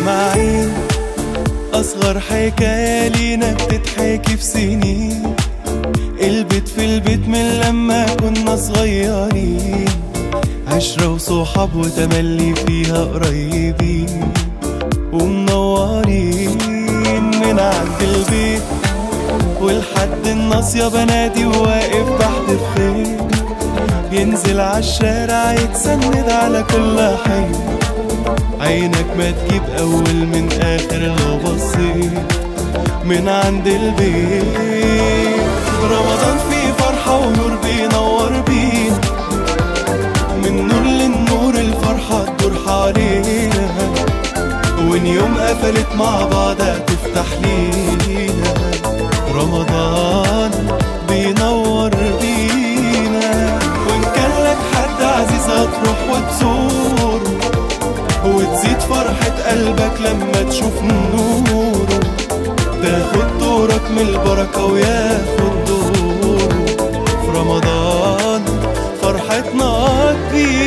مجمعين أصغر حكاية لينا بتتحكي في سنين البيت في البيت من لما كنا صغيرين عشرة وصحاب وتملي فيها قريبين ومنورين من عند البيت ولحد الناصية بنادي وواقف تحت الخير ينزل عالشارع يتسند على كل حي عينك ما تجيب أول من آخر لو بصيت من عند البيت رمضان فيه فرحة ونور بينور بينا من نور للنور الفرحة تدور حوالينا وإن يوم قفلت مع بعض هتفتح لينا رمضان بينور بينا وإن كان لك حد عزيز هتروح وتزوره وتزيد فرحة قلبك لما تشوف نوره تاخد دورك من البركة وياخد دوره في رمضان فرحتنا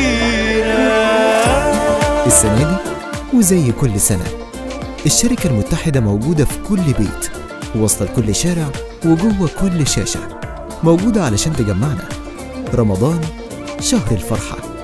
كبيرة السنة دي وزي كل سنة الشركة المتحدة موجودة في كل بيت وسط كل شارع وجوه كل شاشة موجودة علشان تجمعنا رمضان شهر الفرحة